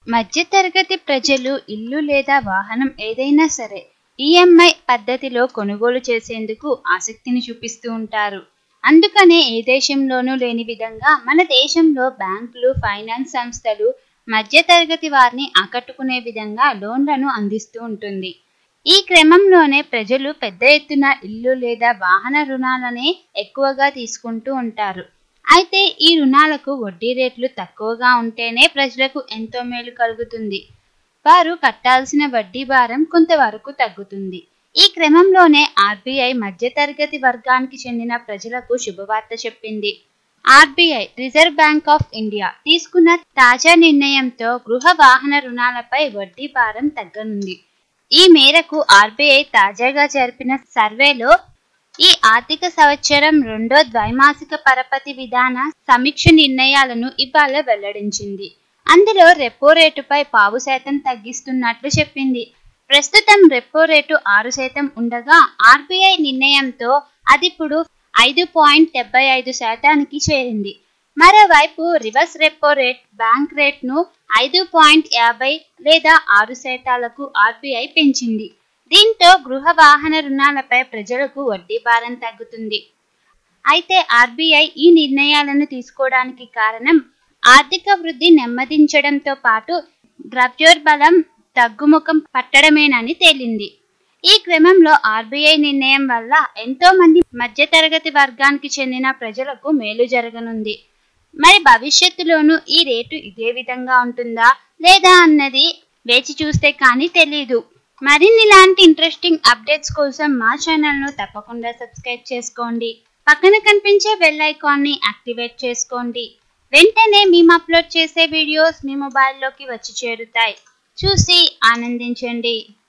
మధ్యతరగతి ప్రజలు ఇల్లు లేదా వాహనం ఏదైనా సరే ఈఎంఐ పద్ధతిలో కొనుగోలు చేసేందుకు ఆసక్తిని చూపిస్తూ ఉంటారు అందుకనే ఏ దేశంలోనూ లేని విధంగా మన దేశంలో బ్యాంకులు ఫైనాన్స్ సంస్థలు మధ్యతరగతి వారిని ఆకట్టుకునే విధంగా లోన్లను అందిస్తూ ఉంటుంది ఈ క్రమంలోనే ప్రజలు పెద్ద ఎత్తున ఇల్లు లేదా వాహన రుణాలనే ఎక్కువగా తీసుకుంటూ ఉంటారు అయితే ఈ రుణాలకు వడ్డీ రేట్లు తక్కువగా ఉంటేనే ప్రజలకు ఎంతో మేలు కలుగుతుంది వారు కట్టాల్సిన వడ్డీ భారం కొంతవరకు తగ్గుతుంది ఈ క్రమంలోనే ఆర్బీఐ మధ్యతరగతి వర్గానికి చెందిన ప్రజలకు శుభవార్త చెప్పింది RBI reserve bank of India తీసుకున్న తాజా నిర్ణయంతో గృహ వాహన రుణాలపై వడ్డీ భారం తగ్గనుంది ఈ మేరకు ఆర్బీఐ తాజాగా జరిపిన సర్వేలో ఈ ఆర్థిక సంవత్సరం రెండో ద్వైమాసిక పరపతి విధాన సమీక్ష నిర్ణయాలను ఇవాళ వెల్లడించింది అందులో రెపో రేటుపై పావు శాతం తగ్గిస్తున్నట్లు చెప్పింది ప్రస్తుతం రెపో రేటు ఆరు శాతం ఉండగా ఆర్బీఐ నిర్ణయంతో అది ఇప్పుడు ఐదు పాయింట్ డెబ్బై ఐదు శాతానికి చేరింది మరోవైపు రివర్స్ రెపో రేట్ బ్యాంక్ రేట్ను ఐదు పాయింట్ యాభై లేదా ఆరు శాతాలకు ఆర్బీఐ పెంచింది దీంతో గృహ వాహన రుణాలపై ప్రజలకు వడ్డీ భారం తగ్గుతుంది అయితే ఆర్బీఐ ఈ నిర్ణయాలను తీసుకోవడానికి కారణం ఆర్థిక వృద్ధి నెమ్మదించడంతో పాటు ద్రవ్యోల్బణం తగ్గుముఖం పట్టడమేనని తేలింది ఈ క్రమంలో ఆర్బీఐ నిర్ణయం వల్ల ఎంతో మంది మధ్యతరగతి వర్గానికి చెందిన ప్రజలకు మేలు జరగనుంది మరి భవిష్యత్తులోనూ ఈ రేటు ఇదే విధంగా ఉంటుందా లేదా అన్నది వేచి చూస్తే కానీ తెలీదు మరిన్ని ఇలాంటి ఇంట్రెస్టింగ్ అప్డేట్స్ కోసం మా ఛానల్ను తప్పకుండా సబ్స్క్రైబ్ చేసుకోండి పక్కన కనిపించే బెల్ ఐకాన్ని యాక్టివేట్ చేసుకోండి వెంటనే మేము అప్లోడ్ చేసే వీడియోస్ మీ మొబైల్లోకి వచ్చి చేరుతాయి చూసి ఆనందించండి